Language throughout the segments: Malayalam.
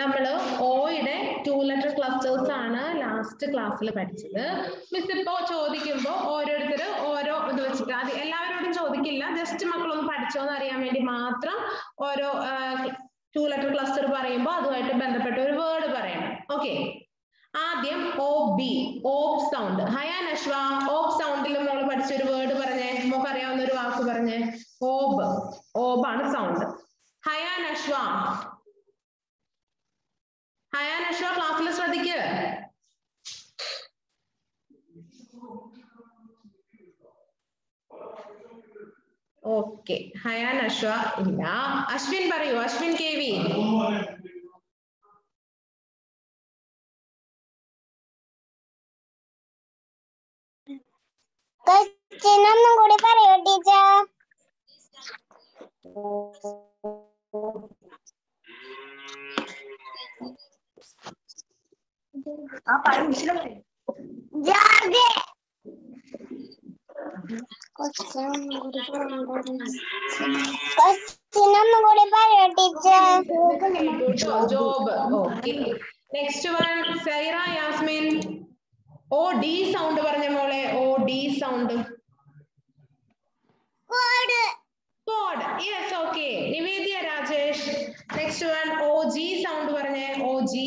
നമ്മള് ഓയുടെ ടു ലെറ്റർ ക്ലസ്റ്റേഴ്സ് ആണ് ലാസ്റ്റ് ക്ലാസ്സിൽ പഠിച്ചത് മിസ് ഇപ്പോ ചോദിക്കുമ്പോ ഓരോരുത്തർ ഓരോ ഇത് വെച്ചിട്ട് അത് എല്ലാവരോടും ചോദിക്കില്ല ജസ്റ്റ് മക്കളൊന്ന് പഠിച്ചോന്ന് അറിയാൻ വേണ്ടി മാത്രം ഓരോ ടു ലെറ്റർ ക്ലസ്റ്റർ പറയുമ്പോൾ അതുമായിട്ട് ബന്ധപ്പെട്ട ഒരു വേർഡ് പറയണം ഓക്കെ ആദ്യം ഓ ബി ഓപ് സൗണ്ട് ഹയാ നഷ്വ ഓപ് സൗണ്ടിൽ മോൾ പഠിച്ച ഒരു വേർഡ് പറഞ്ഞേ മോക്ക് അറിയാവുന്ന ഒരു വാക്ക് പറഞ്ഞേ ഓബ് ഓബാണ് സൗണ്ട് ഹയാ നഷ്വ ഹയാ നഷ്വ ക്ലാസ്സിൽ ശ്രദ്ധിക്ക് ഓക്കെ ഹയാ നഷ്വ ഇല്ല അശ്വിൻ പറയൂ അശ്വിൻ കെ വി ക്വസ്റ്റ്യൻ ഒന്നും കൂടി പറയോ ടീച്ചർ ജോർജ് ക്വസ്റ്റ്യൻ ഒന്നും കൂടി ക്വസ്റ്റ്യൻ ഒന്നും കൂടി പറയോ teacher job okay next one Saira Yasmin O D sound പറഞ്ഞ മോളെ O D sound cod cod yes okay Nivedya Rajesh next one O G sound പറഞ്ഞേ ഓ ജി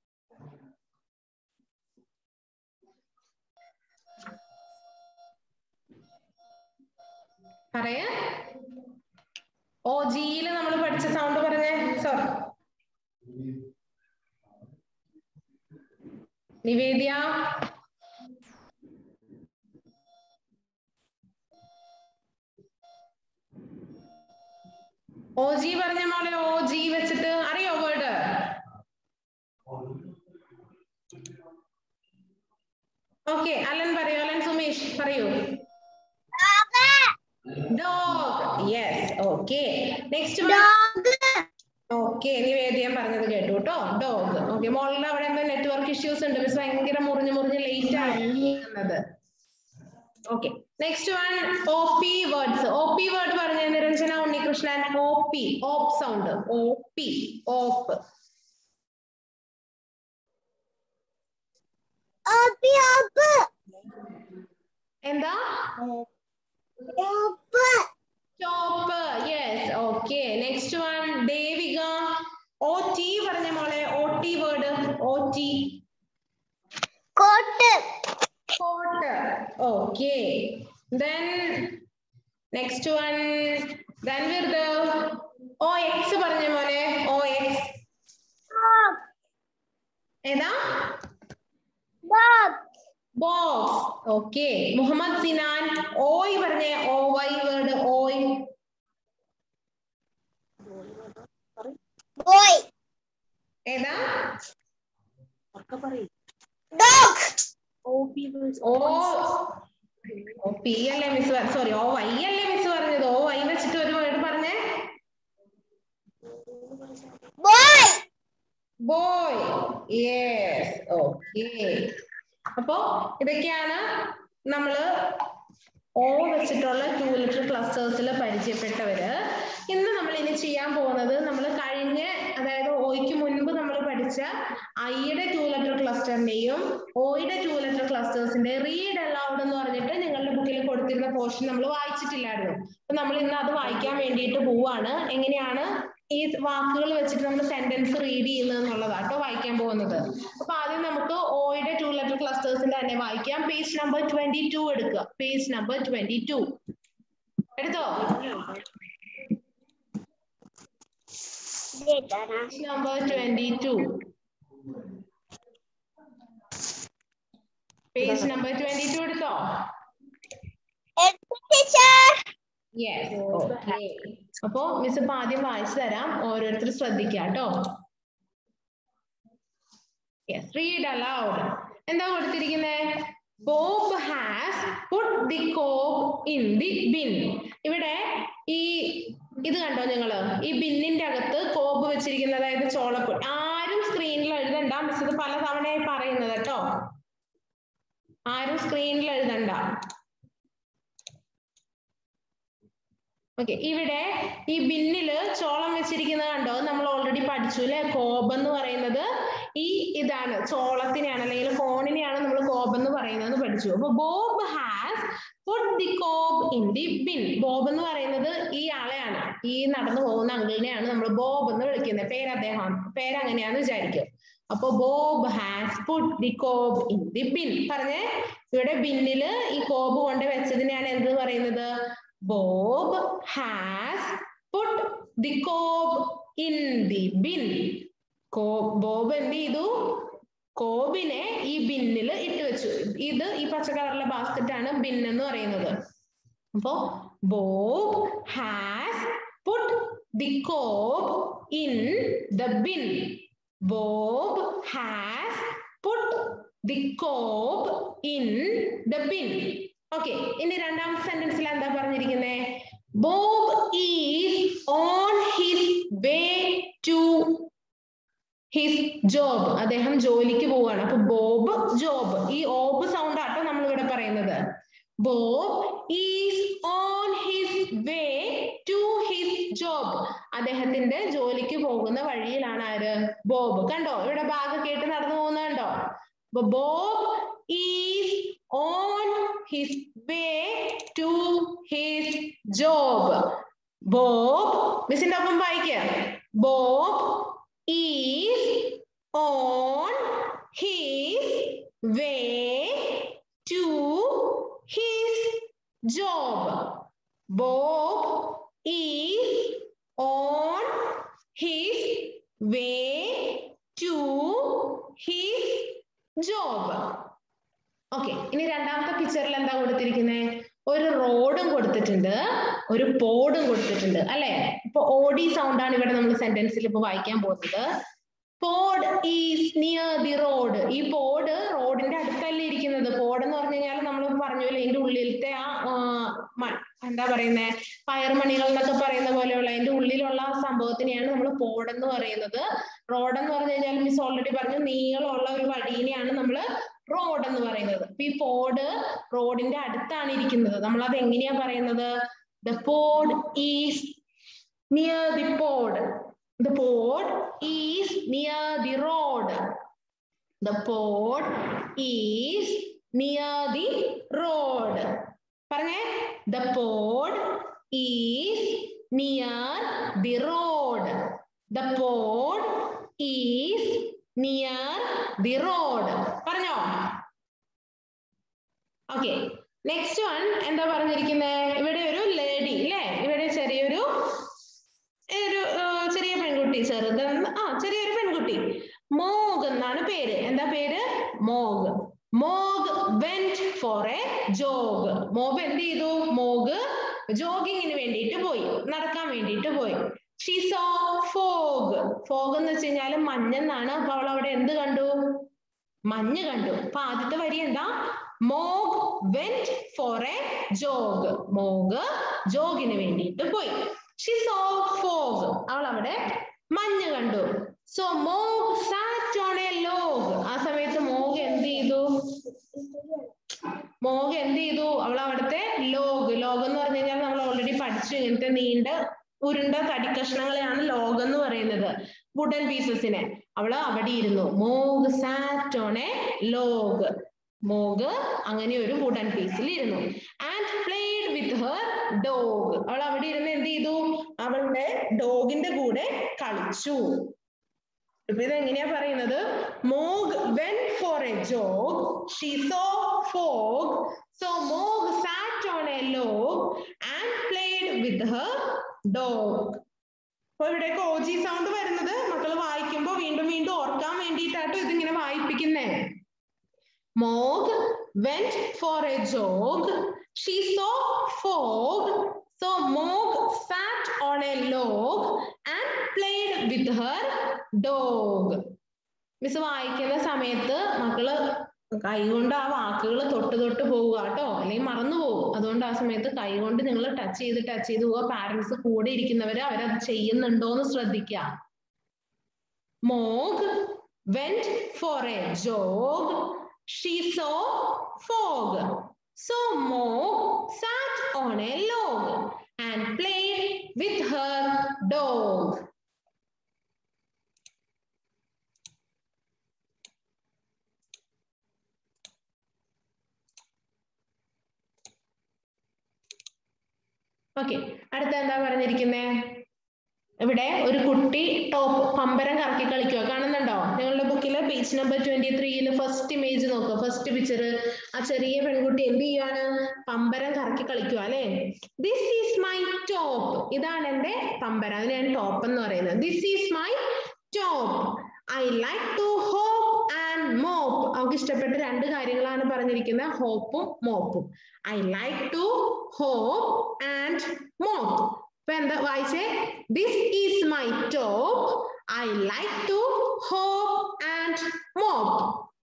പറയ ഓ ജിയിൽ നമ്മൾ പഠിച്ച സൗണ്ട് പറഞ്ഞേ സോറി നിവേദ്യ ഓ ജി പറഞ്ഞ മോളെ ഓ ജി വെച്ചിട്ട് അറിയോ വേർഡ് ഓക്കെ അലൻ പറയൂ അലൻ സുമേഷ് പറയൂ dog yes okay next dog okay നിവേദ്യം പറഞ്ഞത് കേട്ടു കേട്ടോ ഡോഗ് ഓക്കെ മോളുടെ അവിടെ എന്തോ നെറ്റ്വർക്ക് ഇഷ്യൂസ് ഉണ്ട് മിസ് ഭയങ്കര മുറിഞ്ഞ് മുറിഞ്ഞ് ലേറ്റ് ആയിരുന്നത് okay next one O P words O P word പറഞ്ഞ Niranjana Unnikrishnan O P op sound O P op ഓപ്പി ഓപ്പ് എന്താ op chop yes okay next one Devika O T പറഞ്ഞ മോളെ O T word O T cot cot okay then next one Dhanvird O X പറഞ്ഞ മോനെ ഓ എക്സ് ഏതാ bob box okay Muhammad Sinan oy പറഞ്ഞേ O Y word oy boy ഏതാ ഡോഗ് ഓ ഓ പി അല്ലേ മിസ് സോറി ഓ വൈ അല്ലേ മിസ് പറഞ്ഞത് ഓ വൈ വെച്ചിട്ട് ഒരു വേർഡ് പറഞ്ഞേ ബോയ് ബോയ് യെസ് ഓക്കെ അപ്പോ ഇതൊക്കെയാണ് നമ്മള് ഓ വെച്ചിട്ടുള്ള ടു ലിറ്റർ ക്ലസ്റ്റേഴ്സിൽ പരിചയപ്പെട്ടവര് ഇന്ന് നമ്മൾ ഇനി ചെയ്യാൻ പോകുന്നത് നമ്മൾ കഴിഞ്ഞ അതായത് ഓയ്ക്ക് മുൻപ് നമ്മൾ പഠിച്ച ഐയുടെ ടു ലെറ്റർ ക്ലസ്റ്ററിന്റെയും ഓയുടെ ടു ലെറ്റർ ക്ലസ്റ്റേഴ്സിന്റെ റീഡ് അലൗഡ് എന്ന് പറഞ്ഞിട്ട് നിങ്ങളുടെ ബുക്കിൽ കൊടുത്തിരുന്ന പോർഷൻ നമ്മൾ വായിച്ചിട്ടില്ലായിരുന്നു അപ്പൊ നമ്മൾ ഇന്ന് അത് വായിക്കാൻ വേണ്ടിയിട്ട് പോവാണ് എങ്ങനെയാണ് ഈ വാക്കുകൾ വെച്ചിട്ട് നമ്മൾ സെന്റൻസ് റീഡ് ചെയ്യുന്നത് എന്നുള്ളതാട്ടോ വായിക്കാൻ പോകുന്നത് അപ്പൊ ആദ്യം നമുക്ക് ഓയുടെ ടു ലെറ്റർ ക്ലസ്റ്റേഴ്സിന്റെ തന്നെ വായിക്കാം പേജ് നമ്പർ ട്വന്റി ടു എടുക്കുക പേജ് നമ്പർ ട്വന്റി ടു എടുത്തോ page number twenty two page number twenty two എടുത്തോ ടീച്ചർ യെസ് ഓക്കെ അപ്പോ മിസ് ഇപ്പൊ ആദ്യം വായിച്ചു തരാം ഓരോരുത്തർ ശ്രദ്ധിക്കുക കേട്ടോ യെസ് റീഡ് അലൗഡ് എന്താ കൊടുത്തിരിക്കുന്നത് Bob has put the cop in the bin ഇവിടെ ഈ ഇത് കണ്ടോ നിങ്ങള് ഈ ബിന്നിന്റെ അകത്ത് കോപ്പ് വെച്ചിരിക്കുന്നത് അതായത് ചോളപ്പൊടി ആരും സ്ക്രീനിൽ എഴുതണ്ട മിസ് ഇത് പല തവണയായി പറയുന്നത് കേട്ടോ ആരും സ്ക്രീനിൽ എഴുതണ്ട ഓക്കെ ഇവിടെ ഈ ബിന്നില് ചോളം വെച്ചിരിക്കുന്നത് കണ്ടോ നമ്മൾ ഓൾറെഡി ഓൾറെഡി പഠിച്ചു അല്ലെ കോബ് എന്ന് പറയുന്നത് ഈ ഇതാണ് ചോളത്തിനെയാണ് അല്ലെങ്കിൽ കോണിനെയാണ് നമ്മൾ കോബ് എന്ന് പറയുന്നത് പഠിച്ചു അപ്പൊ Bob has put the cob in the bin Bob എന്ന് പറയുന്നത് ഈ ആളെയാണ് ഈ നടന്നു പോകുന്ന അങ്കിളിനെയാണ് നമ്മൾ ബോബ് എന്ന് വിളിക്കുന്നത് പേര് അദ്ദേഹം പേര് അങ്ങനെയാന്ന് വിചാരിക്കും അപ്പൊ Bob has put the cob in the bin പറഞ്ഞേ ഇവിടെ ബിന്നില് ഈ കോബ് കൊണ്ട് വെച്ചതിനെയാണ് എന്ത് പറയുന്നത് Bob has put the cob in the bin കോ ബോബ് എന്ത് ചെയ്തു കോബിനെ ഈ ബിന്നിൽ ഇട്ട് വെച്ചു ഇത് ഈ പച്ച കളറിലെ ബാസ്ക്കറ്റ് ആണ് ബിൻ എന്ന് പറയുന്നത് അപ്പോ Bob has put the cob in the bin Bob has put the cob in the bin okay ഇനി രണ്ടാമത്തെ സെന്റൻസിൽ എന്താ പറഞ്ഞിരിക്കുന്നേ Bob is on his way to his job അദ്ദേഹം ജോലിക്ക് പോവുകയാണ് അപ്പൊ ബോബ് ജോബ് ഈ ഓബ് സൗണ്ട് ആട്ടോ നമ്മൾ ഇവിടെ പറയുന്നത് Bob is on his way to his job അദ്ദേഹത്തിന്റെ ജോലിക്ക് പോകുന്ന വഴിയിലാണ് ആര് ബോബ് കണ്ടോ ഇവിടെ ബാഗ് കേട്ട് നടന്നു പോകുന്ന കണ്ടോ അപ്പൊ Bob is on his way to his job Bob മിസ്സിന്റെ ഒപ്പം വായിക്കുക Bob is on his way to his job. Bob is on his way to his job. Okay ഇനി രണ്ടാമത്തെ പിക്ചറിൽ എന്താ കൊടുത്തിരിക്കുന്നത് ഒരു റോഡും കൊടുത്തിട്ടുണ്ട് ഒരു പോഡും കൊടുത്തിട്ടുണ്ട് അല്ലെ ഇപ്പൊ ഓഡി സൗണ്ട് ആണ് ഇവിടെ നമ്മൾ സെന്റൻസിൽ ഇപ്പൊ വായിക്കാൻ പോകുന്നത് pod is near the road ഈ പോഡ് റോഡിന്റെ അടുത്തല്ലേ ഇരിക്കുന്നത് പോഡ് എന്ന് പറഞ്ഞു കഴിഞ്ഞാൽ നമ്മൾ പറഞ്ഞല്ലോ ഇതിന്റെ ഉള്ളിലത്തെ ആ ആ, മ- എന്താ പറയുന്നേ പയർമണികൾ എന്നൊക്കെ പറയുന്ന പോലെയുള്ള അതിന്റെ ഉള്ളിലുള്ള ആ സംഭവത്തിനെയാണ് നമ്മൾ പോഡ് എന്ന് പറയുന്നത് റോഡ് എന്ന് പറഞ്ഞു കഴിഞ്ഞാൽ മിസ് ഓൾറെഡി പറഞ്ഞു നീളമുള്ള ഒരു വഴീനെയാണ് നമ്മൾ റോഡ് എന്ന് പറയുന്നത് അപ്പൊ ഈ പോഡ് റോഡിന്റെ അടുത്താണ് ഇരിക്കുന്നത് നമ്മൾ അത് എങ്ങനെയാ പറയുന്നത് the pod is near the pod the pod is near the road the pod is near the road പറഞ്ഞേ the pod is near the road the pod is near the road പറഞ്ഞോ ഓക്കെ നെക്സ്റ്റ് വൺ എന്താ പറഞ്ഞിരിക്കുന്നത് ഇവിടെ ഒരു ലേഡി അല്ലേ ഇവിടെ ചെറിയൊരു ഒരു ആ, ചെറിയ പെൺകുട്ടി ചെറുതെന്ന് ആ ചെറിയൊരു പെൺകുട്ടി മോഗ് എന്നാണ് പേര് എന്താ പേര് Mog Mog went for a jog Mog എന്ത് ചെയ്തു മോഗ് ജോഗിങ്ങിന് വേണ്ടിയിട്ട് പോയി നടക്കാൻ വേണ്ടിയിട്ട് പോയി ഷീ സോ ഫോഗ് ഫോഗ് എന്ന് വെച്ച് കഴിഞ്ഞാൽ മഞ്ഞെന്നാണ് അപ്പൊ അവൾ അവിടെ എന്ത് കണ്ടു മഞ്ഞ് കണ്ടു അപ്പൊ ആദ്യത്തെ വരി എന്താ Mog went for a jog Mog ജോഗിന് വേണ്ടിയിട്ട് പോയി ഷി സോ ഫോഗ് അവൾ അവിടെ മഞ്ഞ് കണ്ടു so Mog sat on a log ആ സമയത്ത് മോഗ് എന്ത് ചെയ്തു മോഗ് എന്ത് ചെയ്തു അവൾ അവിടുത്തെ ലോഗ് ലോഗ് എന്ന് പറഞ്ഞു കഴിഞ്ഞാൽ നമ്മൾ ഓൾറെഡി പഠിച്ചു ഇങ്ങനത്തെ നീണ്ട ഉരുണ്ട തടിക്കഷ്ണങ്ങളെയാണ് ലോഗ് എന്ന് പറയുന്നത് വുഡൻ പീസസിനെ അവള് അവിടെ ഇരുന്നു Mog sat on a log Mog അങ്ങനെ ഒരു വുഡൻ പീസിൽ ഇരുന്നു and played with her dog അവൾ അവിടെ ഇരുന്ന് എന്ത് ചെയ്തു അവളുടെ ഡോഗിന്റെ കൂടെ കളിച്ചു ഇപ്പൊ ഇത് എങ്ങനെയാ പറയുന്നത് Mog went for a jog she saw fog so Mog sat on a log and played with her dog അപ്പൊ ഇവിടേക്ക് ഓജി സൗണ്ട് വരുന്നത് മക്കൾ വായിക്കുമ്പോ വീണ്ടും വീണ്ടും ഓർക്കാൻ വേണ്ടിയിട്ടാട്ടോ ഇതിങ്ങനെ വായിപ്പിക്കുന്നേ Mog went for a jog she saw fog so Mog sat on a log and played with her dog miss വായിക്കുന്ന സമയത്ത് മക്കള് കൈകൊണ്ട് ആ വാക്കുകൾ തൊട്ട് തൊട്ട് പോവുക കേട്ടോ അല്ലെങ്കിൽ മറന്നു പോകും അതുകൊണ്ട് ആ സമയത്ത് കൈകൊണ്ട് നിങ്ങൾ ടച്ച് ചെയ്ത് ടച്ച് ചെയ്ത് പോവുക പാരന്റ്സ് കൂടെ ഇരിക്കുന്നവര് അവരത് ചെയ്യുന്നുണ്ടോ എന്ന് ശ്രദ്ധിക്കുക Mog went for a jog she saw fog so Mog sat on a log and played with her dog okay അടുത്ത എന്താ പറഞ്ഞിരിക്കുന്നേ ഇവിടെ ഒരു കുട്ടി ടോപ്പ് പമ്പരം കറക്കി കളിക്കുക കാണുന്നുണ്ടോ നിങ്ങളുടെ ബുക്കിൽ പേജ് നമ്പർ ട്വന്റി ത്രീയിൽ ഫസ്റ്റ് ഇമേജ് നോക്കുക ഫസ്റ്റ് പിക്ചർ ആ ചെറിയ പെൺകുട്ടി എന്ത് ചെയ്യാണ് പമ്പരം കറക്കി കളിക്കുക അല്ലെ ദിസ് ഈസ് മൈ ടോപ്പ് ഇതാണ് എന്റെ പമ്പരം അതിനാണ് ടോപ്പ് എന്ന് പറയുന്നത് this is my top I like to hop and mop അവർക്ക് ഇഷ്ടപ്പെട്ട രണ്ട് കാര്യങ്ങളാണ് പറഞ്ഞിരിക്കുന്നത് ഹോപ്പും മോപ്പും I like to hop and mop ഇപ്പൊ എന്താ വായിച്ചേ this is my top I like to hop and mop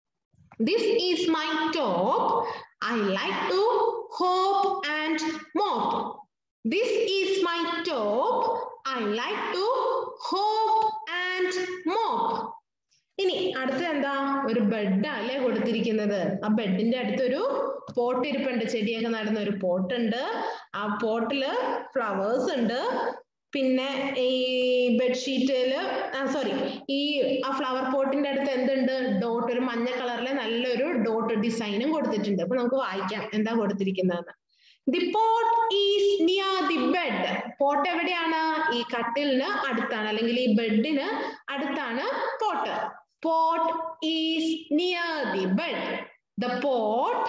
this is my top I like to hop and mop this is my top I like to hop and mop ഇനി അടുത്ത എന്താ ഒരു ബെഡ് അല്ലേ കൊടുത്തിരിക്കുന്നത് ആ ബെഡിന്റെ അടുത്തൊരു പോട്ട് ഇരിപ്പുണ്ട് ചെടിയൊക്കെ നടുന്ന ഒരു പോട്ട് ഉണ്ട് ആ പോട്ടില് ഫ്ലവേഴ്സ് ഉണ്ട് പിന്നെ ഈ ബെഡ്ഷീറ്റില് സോറി ഈ ആ ഫ്ലവർ പോട്ടിന്റെ അടുത്ത് എന്തുണ്ട് ഡോട്ട് ഒരു മഞ്ഞ കളറിലെ നല്ലൊരു ഡോട്ട് ഡിസൈനും കൊടുത്തിട്ടുണ്ട് അപ്പൊ നമുക്ക് വായിക്കാം എന്താ കൊടുത്തിരിക്കുന്നതെന്ന് the pot is near the bed pot എവിടെയാണ് ഈ കട്ടിലിന് അടുത്താണ് അല്ലെങ്കിൽ ഈ ബെഡിന് അടുത്താണ് pot pot is near the bed the pot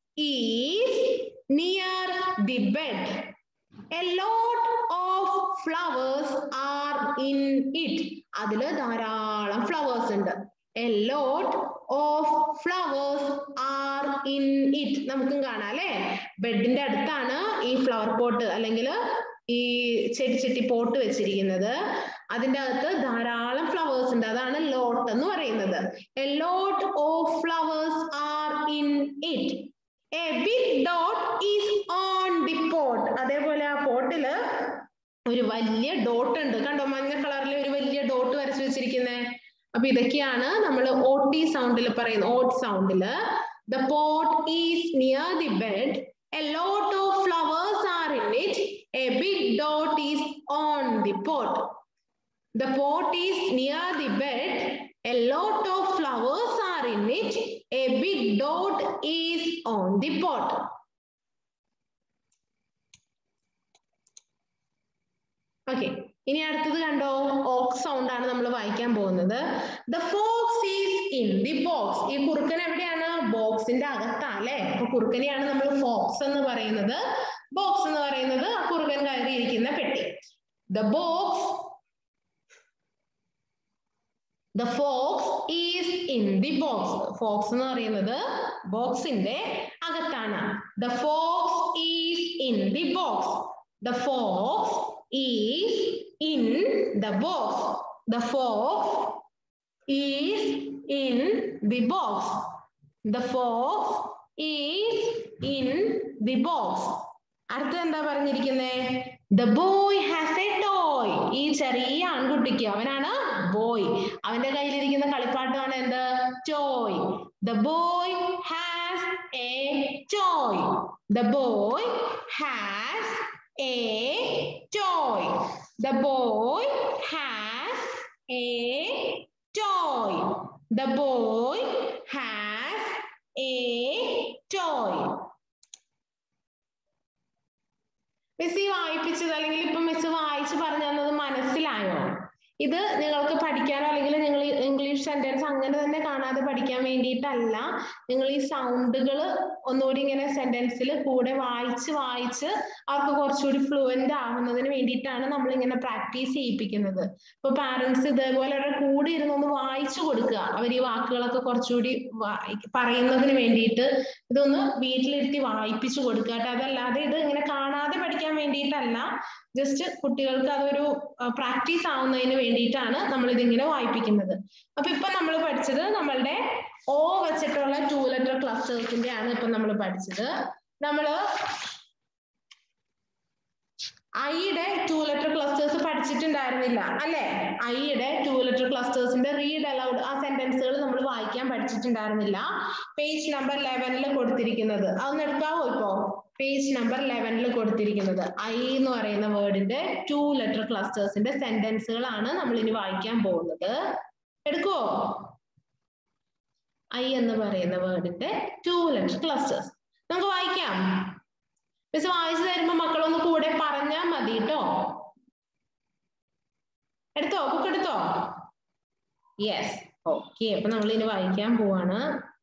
is near the bed a lot of flowers are in it അതില് ധാരാളം ഫ്ലവേഴ്സ് ഉണ്ട് a lot of flowers are in it നമുക്കും കാണാം അല്ലെ ബെഡിന്റെ അടുത്താണ് ഈ ഫ്ലവർ പോട്ട് അല്ലെങ്കിൽ ഈ ചെടിച്ചട്ടി പോട്ട് വെച്ചിരിക്കുന്നത് അതിന്റെ അകത്ത് ധാരാളം ഫ്ലവേഴ്സ് ഉണ്ട് അതാണ് ലോട്ട് എന്ന് പറയുന്നത് a lot of flowers are in it a big dot is on the pot അതേപോലെ ആ പോട്ടില് ഒരു വലിയ ഡോട്ട് ഉണ്ട് കണ്ടോ മഞ്ഞ കളറിൽ ഒരു വലിയ ഡോട്ട് വരച്ചു വെച്ചിരിക്കുന്നത് അപ്പൊ ഇതൊക്കെയാണ് നമ്മൾ ഓ ടി സൗണ്ടിൽ പറയുന്നത് ഓട്ട് സൗണ്ടില് the pot is near the bed a lot of flowers are in it a big dot is on the pot the pot is near the bed a lot of flowers are in it a big dot is on the pot okay ഇനി അടുത്തത് കണ്ടോ ഓക്സ് സൗണ്ട് ആണ് നമ്മൾ വായിക്കാൻ പോകുന്നത് the fox is in the box ഈ കുറുക്കൻ എവിടെയാണ് ബോക്സിന്റെ അകത്താ അല്ലെ അപ്പൊ കുറുക്കനെയാണ് നമ്മൾ ഫോക്സ് എന്ന് പറയുന്നത് ബോക്സ് എന്ന് പറയുന്നത് ആ കുറുക്കൻ കയറിയിരിക്കുന്ന പെട്ടി the box the fox is in the box fox എന്ന് പറയുന്നത് ബോക്സിന്റെ അകത്താണ് the fox is in the box the fox is in the box. The fox is in the box. The fox is in the box. അടുത്ത എന്താ പറഞ്ഞിരിക്കുന്നേ the boy has a toy ഈ ചെറിയ ആൺകുട്ടിക്ക് അവനാണ് ബോയ് അവന്റെ കയ്യിലിരിക്കുന്ന കളിപ്പാട്ടമാണ് എന്ത് toy the boy has a toy the boy has a toy. The boy has a toy. The boy has a toy. Miss ഈ വായിപ്പിച്ചത് അല്ലെങ്കിൽ ഇപ്പൊ മിസ് വായിച്ചു പറഞ്ഞു തന്നത് മനസ്സിലായോ ഇത് നിങ്ങൾക്ക് പഠിക്കാനോ അല്ലെങ്കിൽ നിങ്ങൾ ഇംഗ്ലീഷ് സെന്റൻസ് അങ്ങനെ തന്നെ കാണാതെ പഠിക്കാൻ വേണ്ടിയിട്ടല്ല നിങ്ങൾ ഈ സൗണ്ടുകൾ ഒന്നുകൂടി ഇങ്ങനെ സെന്റൻസിൽ കൂടെ വായിച്ച് വായിച്ച് അവർക്ക് കുറച്ചുകൂടി ഫ്ലുവന്റ് ആവുന്നതിന് വേണ്ടിയിട്ടാണ് നമ്മൾ ഇങ്ങനെ പ്രാക്ടീസ് ചെയ്യിപ്പിക്കുന്നത് ഇപ്പൊ പാരന്റ്സ് ഇതേപോലെ അവരുടെ കൂടെ ഇരുന്ന് ഒന്ന് വായിച്ചു കൊടുക്കുക അവർ ഈ വാക്കുകളൊക്കെ കുറച്ചുകൂടി പറയുന്നതിന് വേണ്ടിയിട്ട് ഇതൊന്ന് വീട്ടിലിരുത്തി വായിപ്പിച്ചു കൊടുക്കുക കേട്ടോ അതല്ലാതെ ഇത് ഇങ്ങനെ കാണാതെ പഠിക്കാൻ വേണ്ടിയിട്ടല്ല ജസ്റ്റ് കുട്ടികൾക്ക് അതൊരു പ്രാക്ടീസ് ആവുന്നതിന് വേണ്ടിയിട്ടാണ് നമ്മൾ ഇതിങ്ങനെ വായിപ്പിക്കുന്നത് അപ്പൊ ഇപ്പൊ നമ്മൾ പഠിച്ചത് നമ്മളുടെ ഓ വെച്ചിട്ടുള്ള ടൂ ലെറ്റർ ക്ലസ്റ്റേഴ്സിന്റെ ആണ് ഇപ്പൊ നമ്മൾ പഠിച്ചത് നമ്മള് ഐയുടെ ടൂ ലെറ്റർ ക്ലസ്റ്റേഴ്സ് പഠിച്ചിട്ടുണ്ടായിരുന്നില്ല അല്ലെ ഐയുടെ ടൂ ലെറ്റർ ക്ലസ്റ്റേഴ്സിന്റെ റീഡ് അലൗഡ് ആ സെന്റൻസുകൾ നമ്മൾ വായിക്കാൻ പഠിച്ചിട്ടുണ്ടായിരുന്നില്ല പേജ് നമ്പർ ലെവനിൽ കൊടുത്തിരിക്കുന്നത് അതൊന്ന് എടുക്കാവോ ഇപ്പോ പേജ് നമ്പർ ലെവനിൽ കൊടുത്തിരിക്കുന്നത് ഐ എന്ന് പറയുന്ന വേർഡിന്റെ ടൂ ലെറ്റർ ക്ലസ്റ്റേഴ്സിന്റെ സെന്റൻസുകളാണ് നമ്മൾ ഇനി വായിക്കാൻ പോകുന്നത് എടുക്കുവോ ഐ എന്ന് പറയുന്ന വേർഡിന്റെ ടൂ ലെറ്റർ ക്ലസ്റ്റേഴ്സ് നമുക്ക് വായിക്കാം മിസ് വായിച്ചു തരുമ്പോ മക്കളൊന്ന് കൂടെ പറഞ്ഞാ മതി കേട്ടോ എടുത്തോ ബുക്ക് എടുത്തോ യെസ് ഓക്കെ അപ്പൊ നമ്മൾ ഇനി വായിക്കാൻ പോവാണ്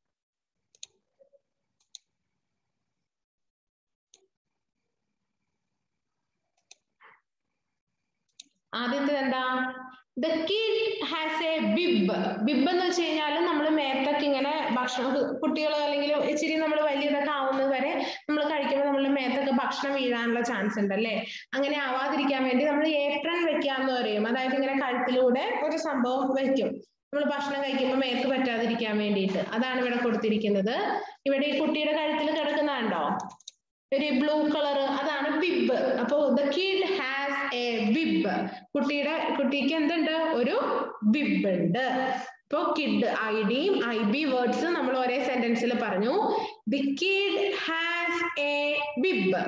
ആദ്യത്തെ എന്താ the kid has a bib bib എന്ന് വെച്ച് കഴിഞ്ഞാൽ നമ്മൾ മേത്തൊക്കെ ഇങ്ങനെ ഭക്ഷണം കുട്ടികൾ അല്ലെങ്കിൽ ഇച്ചിരി നമ്മൾ വലിയതൊക്കെ ആവുന്നത് വരെ നമ്മൾ കഴിക്കുമ്പോൾ നമ്മളുടെ മേത്തൊക്കെ ഭക്ഷണം വീഴാനുള്ള ചാൻസ് ഉണ്ട് അല്ലേ അങ്ങനെ ആവാതിരിക്കാൻ വേണ്ടി നമ്മൾ ഏപ്രൺ വെക്കാന്ന് പറയും അതായത് ഇങ്ങനെ കഴുത്തിലൂടെ ഒരു സംഭവം വെക്കും നമ്മൾ ഭക്ഷണം കഴിക്കുമ്പോൾ മേത്ത് പറ്റാതിരിക്കാൻ വേണ്ടിയിട്ട് അതാണ് ഇവിടെ കൊടുത്തിരിക്കുന്നത് ഇവിടെ ഈ കുട്ടിയുടെ കഴുത്തിൽ കിടക്കുന്നതുണ്ടോ ഒരു ബ്ലൂ കളർ അതാണ് ബിബ് അപ്പോ the kid has a bib കുട്ടിയുടെ കുട്ടിക്ക് എന്തുണ്ട് ഒരു ബിബ് ഉണ്ട് ഇപ്പോ കിഡ് ഐ ഡിയും ഐ ബി വേർഡ്സ് നമ്മൾ ഒരേ സെന്റൻസിൽ പറഞ്ഞു the kid has a bib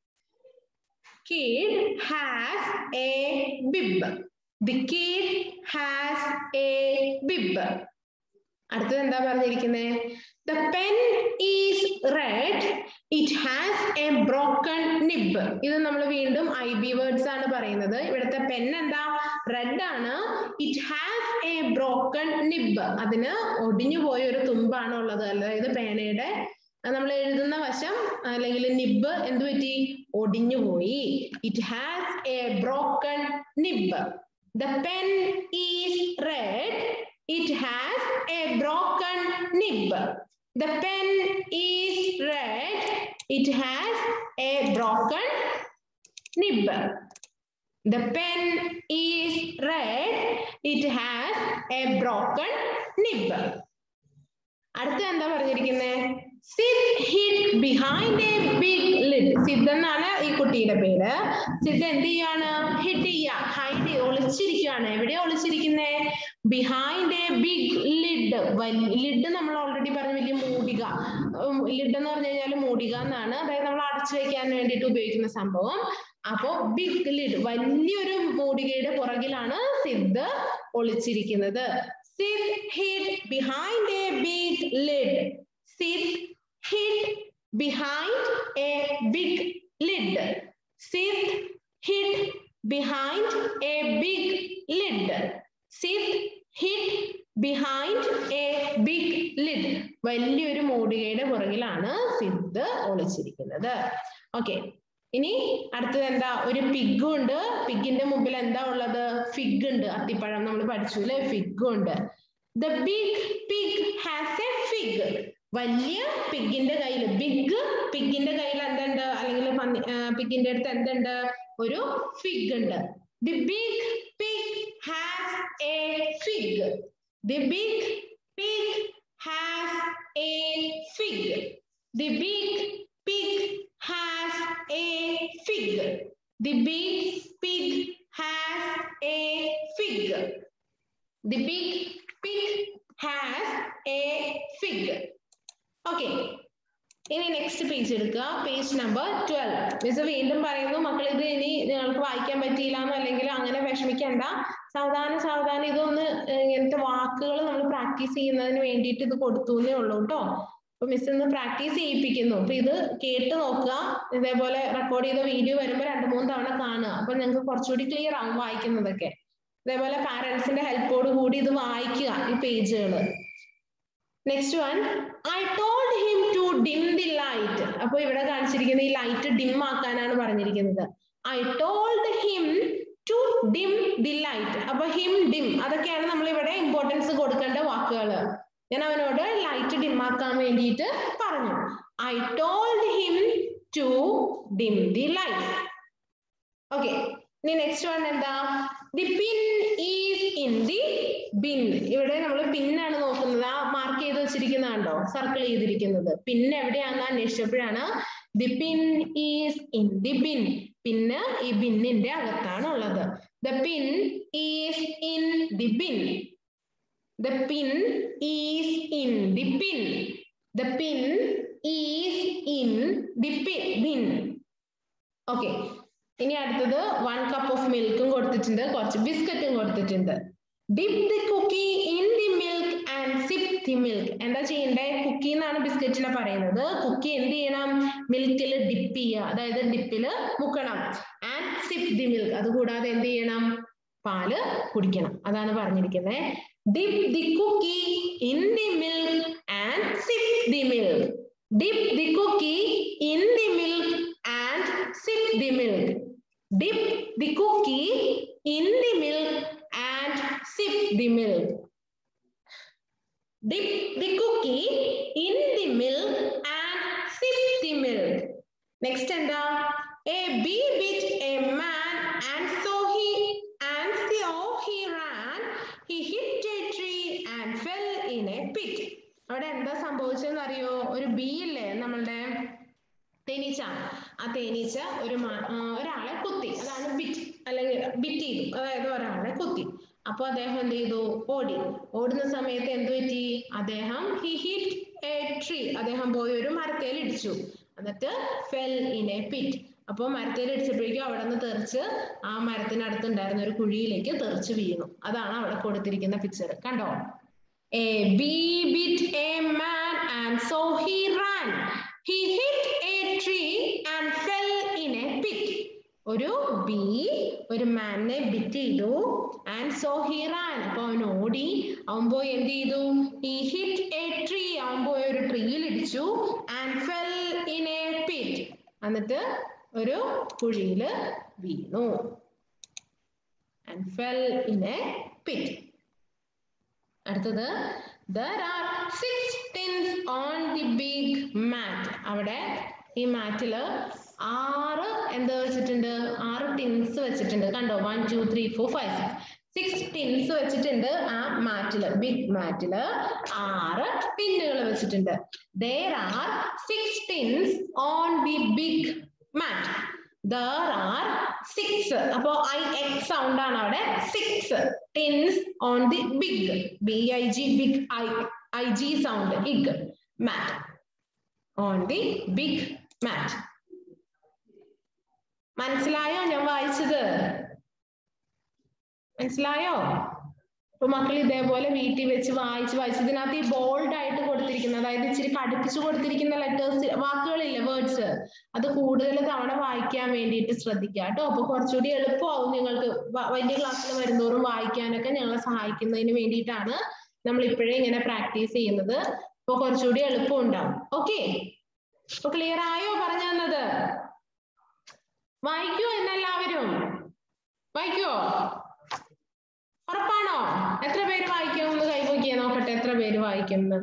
kid has a bib the kid has a bib അടുത്തത് എന്താ പറഞ്ഞിരിക്കുന്നത് the pen is red it has a broken nib ഇത് നമ്മൾ വീണ്ടും ഐ ബി വേർഡ്സ് ആണ് പറയുന്നത് ഇവിടുത്തെ പെൻ എന്താ റെഡ് ആണ് it has a broken nib അതിന് ഒടിഞ്ഞു പോയ ഒരു തുമ്പാണ് ഉള്ളത് അതായത് പേനയുടെ നമ്മൾ എഴുതുന്ന വശം അല്ലെങ്കിൽ നിബ് എന്ത് പറ്റി ഒടിഞ്ഞു പോയി it has a broken nib the pen is red it has a broken nib The pen is red. It has a broken nib. The pen is red. It has a broken nib. അടുത്ത എന്താ പറഞ്ഞിരിക്കുന്നത് Sid hid behind a big lid Sid എന്നാണ് ഈ കുട്ടിയുടെ പേര് സിദ് എന്ത് ചെയ്യാണ് ഹിഡ് ചെയ്യ ഹൈഡ് ഒളിച്ചിരിക്കുകയാണ് എവിടെ ഒളിച്ചിരിക്കുന്നേ behind a big lid lid നമ്മൾ ഓൾറെഡി പറഞ്ഞു വലിയ മൂടിക ലിഡ് എന്ന് പറഞ്ഞു കഴിഞ്ഞാൽ മൂടിക എന്നാണ് അതായത് നമ്മൾ അടച്ചു വെക്കാൻ വേണ്ടിയിട്ട് ഉപയോഗിക്കുന്ന സംഭവം അപ്പോ ബിഗ് ലിഡ് വലിയൊരു മൂടികയുടെ പുറകിലാണ് സിദ് ഒളിച്ചിരിക്കുന്നത് Sid hid behind a big lid Sid hid behind a big lid Sid hid behind a big lid Sid hid behind a big lid വലിയൊരു മൂടികയുടെ പുറകിലാണ് സിദ് ഒളിച്ചിരിക്കുന്നത് ഓക്കെ ഇനി അടുത്തത് എന്താ ഒരു പിഗ് ഉണ്ട് പിഗിന്റെ മുമ്പിൽ എന്താ ഉള്ളത് ഫിഗ് ഉണ്ട് അത്തിപ്പഴം നമ്മൾ പഠിച്ചു അല്ലെ ഫിഗ് ഉണ്ട് the big pig has a fig വലിയ പിഗിന്റെ കയ്യിൽ ബിഗ് പിഗിന്റെ കയ്യിൽ എന്തുണ്ട് അല്ലെങ്കിൽ പിഗിന്റെ അടുത്ത് എന്തുണ്ട് ഒരു ഫിഗ് ഉണ്ട് the big pig has a fig the big pig has a fig the big pig has a fig the big pig has a fig the big pig has a fig okay ഇനി നെക്സ്റ്റ് പേജ് എടുക്കുക പേജ് നമ്പർ ട്വൽവ് മിസ് വീണ്ടും പറയുന്നു മക്കൾ ഇത് ഇനി നിങ്ങൾക്ക് വായിക്കാൻ പറ്റിയില്ല അല്ലെങ്കിൽ അങ്ങനെ വിഷമിക്കണ്ട സാവധാനം സാവധാനം ഇതൊന്ന് ഇങ്ങനത്തെ വാക്കുകൾ നമ്മൾ പ്രാക്ടീസ് ചെയ്യുന്നതിന് വേണ്ടിയിട്ട് ഇത് കൊടുത്തു എന്നേ ഉള്ളൂ കേട്ടോ അപ്പൊ മിസ് ഇന്ന് പ്രാക്ടീസ് ചെയ്യിപ്പിക്കുന്നു അപ്പൊ ഇത് കേട്ട് നോക്കുക ഇതേപോലെ റെക്കോർഡ് ചെയ്ത വീഡിയോ വരുമ്പോൾ രണ്ട് മൂന്ന് തവണ കാണുക അപ്പൊ നിങ്ങൾക്ക് കുറച്ചുകൂടി ക്ലിയർ ആവും വായിക്കുന്നതൊക്കെ ഇതേപോലെ പാരന്റ്സിന്റെ ഹെൽപ്പോട് കൂടി ഇത് വായിക്കുക ഈ പേജുകൾ next one I told him to dim the light അപ്പൊ ഇവിടെ കാണിച്ചിരിക്കുന്ന ഈ ലൈറ്റ് ഡിം ആക്കാനാണ് പറഞ്ഞിരിക്കുന്നത് I told him to dim the light അപ്പൊ ഹിം ഡിം അതൊക്കെയാണ് നമ്മൾ ഇവിടെ ഇമ്പോർട്ടൻസ് കൊടുക്കേണ്ട വാക്കുകൾ ഞാൻ അവനോട് ലൈറ്റ് ഡിം ആക്കാൻ വേണ്ടിയിട്ട് പറഞ്ഞു I told him to dim the light okay ഇനി നെക്സ്റ്റ് വൺ എന്താ the pin is in the bin ഇവിടെ നമ്മൾ പിന്നാണ് നോക്കുന്നത് ആ മാർക്ക് ചെയ്ത് വെച്ചിരിക്കുന്നതാണ്ടോ സർക്കിൾ ചെയ്തിരിക്കുന്നത് പിന്നെ എവിടെയാണെന്ന് അന്വേഷിച്ചപ്പോഴാണ് the pin is in the bin പിന്നെ ഈ ബിന്നിന്റെ അകത്താണ് ഉള്ളത് the pin is in the bin the pin is in the pin the pin is in the bin okay ഇനി അടുത്തത് വൺ കപ്പ് ഓഫ് മിൽക്കും കൊടുത്തിട്ടുണ്ട് കുറച്ച് ബിസ്ക്കറ്റും കൊടുത്തിട്ടുണ്ട് dip the cookie in the milk and sip the milk എന്താ ചെയ്യണ്ടേ കുക്കി എന്നാണ് ബിസ്ക്കറ്റിനെ പറയുന്നത് കുക്കി എന്ത് ചെയ്യണം മിൽക്കിൽ ഡിപ്പ് ചെയ്യുക അതായത് ഡിപ്പിൽ മുക്കണം ആൻഡ് സിപ്പ് ദി മിൽക്ക് അതുകൂടാതെ എന്ത് ചെയ്യണം പാല് കുടിക്കണം അതാണ് പറഞ്ഞിരിക്കുന്നത് dip the cookie in the milk and sip the milk dip the cookie in the milk and sip the milk dip the cookie in the milk and sip the milk. Dip the cookie in the milk and sip the milk. Next എന്താ a bee bit a man and so he and so he ran he hit a tree and fell in a pit. അവിടെ എന്താ സംഭവിച്ചതെന്ന് അറിയോ ഒരു ബീ ഇല്ലേ നമ്മളുടെ തേനീച്ച ആ തേനീച്ച ഒരു മ- ആ, ഒരാളെ കുത്തി അതാണ് ബിറ്റ് അല്ലെങ്കിൽ ബിറ്റ് ചെയ്തു അതായത് ഒരാളെ കുത്തി അപ്പൊ അദ്ദേഹം എന്ത് ചെയ്തു ഓടി ഓടുന്ന സമയത്ത് എന്ത് പറ്റി അദ്ദേഹം ഹി ഹിറ്റ് എ ട്രീ അദ്ദേഹം പോയി ഒരു മരത്തേൽ ഇടിച്ചു എന്നിട്ട് ഫെൽ ഇൻ എ പിറ്റ് അപ്പോൾ മരത്തേൽ ഇടിച്ചപ്പോഴേക്കും അവിടെ നിന്ന് തെറിച്ച് ആ മരത്തിനടുത്തുണ്ടായിരുന്ന ഒരു കുഴിയിലേക്ക് തെറിച്ച് വീണു അതാണ് അവിടെ കൊടുത്തിരിക്കുന്ന പിക്ചർ കണ്ടോ A bee bit a man and so he ran. He hit a tree and fell in a pit. ഒരു ബി ഒരു മാനെ ബിറ്റ് ചെയ്തു ആൻഡ് സോ ഹി റാൻ അപ്പൊ അവൻ ഓടി അവൻ പോയി എന്ത് ചെയ്തു ഈ ഹിറ്റ് എ ട്രീ അവൻ പോയി ഒരു ട്രീയിൽ ഇടിച്ചു and fell in a pit എന്നിട്ട് ഒരു കുഴിയില് വീണു and fell in a pit അടുത്തത് there are six tins on the big mat അവിടെ ഈ മാറ്റില് ആറ് എന്ത് വെച്ചിട്ടുണ്ട് ആറ് ടിൻസ് വെച്ചിട്ടുണ്ട് കണ്ടോ one two three four five six six tins വെച്ചിട്ടുണ്ട് ആ മാറ്റില് ബിഗ് മാറ്റില് ആറ് ടിന്നുകൾ വെച്ചിട്ടുണ്ട് there are six tins on the big mat there are six അപ്പോ ഐ എക്സ് സൗണ്ട് ആണ് അവിടെ six tins on the big B I G big I I G sound ig mat on the big mat മനസ്സിലായോ ഞാൻ വായിച്ചത് മനസ്സിലായോ അപ്പൊ മക്കൾ ഇതേപോലെ വീട്ടിൽ വെച്ച് വായിച്ച് വായിച്ച് ഇതിനകത്ത് ഈ ബോൾഡ് ആയിട്ട് കൊടുത്തിരിക്കുന്ന അതായത് ഇച്ചിരി കടുപ്പിച്ച് കൊടുത്തിരിക്കുന്ന ലെറ്റേഴ്സ് വാക്കുകളില്ല വേർഡ്സ് അത് കൂടുതൽ തവണ വായിക്കാൻ വേണ്ടിയിട്ട് ശ്രദ്ധിക്കുക കേട്ടോ അപ്പൊ കുറച്ചുകൂടി എളുപ്പമാവും നിങ്ങൾക്ക് വ- വലിയ ക്ലാസ്സിൽ വരുന്നോറും വായിക്കാനൊക്കെ ഞങ്ങളെ സഹായിക്കുന്നതിന് വേണ്ടിയിട്ടാണ് നമ്മൾ ഇപ്പോഴേ ഇങ്ങനെ പ്രാക്ടീസ് ചെയ്യുന്നത് അപ്പൊ കുറച്ചുകൂടി എളുപ്പം ഉണ്ടാവും ഓക്കെ അപ്പൊ ക്ലിയർ ആയോ പറഞ്ഞു തന്നത് വായിക്കോ എന്നെല്ലാവരും വായിക്കോ ഉറപ്പാണോ എത്ര പേര് വായിക്കും ഒന്ന് കൈപോക്കിയ നോക്കട്ടെ എത്ര പേര് വായിക്കുന്നു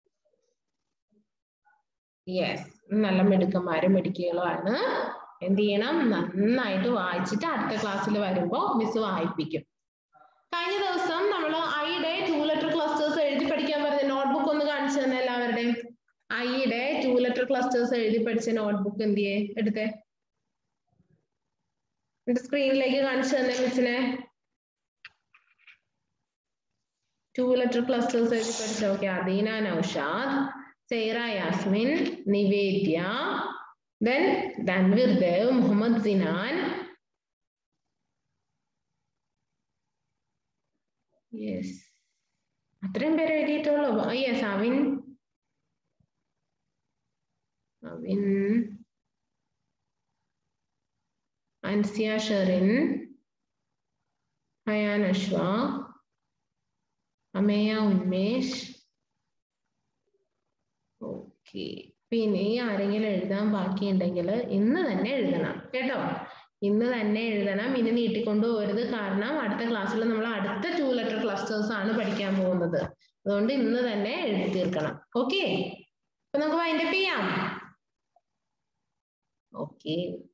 യെസ് നല്ല മിടുക്കന്മാരും മിടുക്കികളുമാണ് എന്ത് ചെയ്യണം നന്നായിട്ട് വായിച്ചിട്ട് അടുത്ത ക്ലാസ്സിൽ വരുമ്പോ മിസ് വായിപ്പിക്കും കഴിഞ്ഞ ദിവസം നമ്മൾ ഐയുടെ ടു ലെറ്റർ ക്ലസ്റ്റേഴ്സ് എഴുതി പഠിക്കാൻ പറഞ്ഞ നോട്ട്ബുക്ക് ഒന്ന് കാണിച്ചു തന്നെ എല്ലാവരുടെയും ഐയുടെ ടു ലെറ്റർ ക്ലസ്റ്റേഴ്സ് എഴുതി പഠിച്ച നോട്ട്ബുക്ക് എന്ത് ചെയ്യേ എടുത്തേ എന്റെ സ്ക്രീനിലേക്ക് കാണിച്ചു തന്നെ മിസ്സിനെ ടു ലെറ്റർ ക്ലസ്റ്റേഴ്സ് എഴുതി പഠിച്ച okay Adeena Naushad Saira Yasmin Nivedya then Dhanveer Dev Muhammad Sinan yes അത്രയും പേര് എഴുതിയിട്ടുള്ളൂ യെസ് അവിൻ അവിൻ അൻസിയ ഷെറിൻ ഹയാൻ അശ്വ അമേയ ഉന്മേഷ് ഓക്കെ പിന്നെ ഈ ആരെങ്കിലും എഴുതാൻ ബാക്കിയുണ്ടെങ്കിൽ ഇന്ന് തന്നെ എഴുതണം കേട്ടോ ഇന്ന് തന്നെ എഴുതണം ഇനി നീട്ടിക്കൊണ്ടു പോകരുത് കാരണം അടുത്ത ക്ലാസ്സിൽ നമ്മൾ അടുത്ത ടു ലെറ്റർ ക്ലസ്റ്റേഴ്സ് ആണ് പഠിക്കാൻ പോകുന്നത് അതുകൊണ്ട് ഇന്ന് തന്നെ എഴുതി തീർക്കണം ഓക്കെ അപ്പൊ നമുക്ക് വൈൻഡപ്പ് ചെയ്യാം ഓക്കെ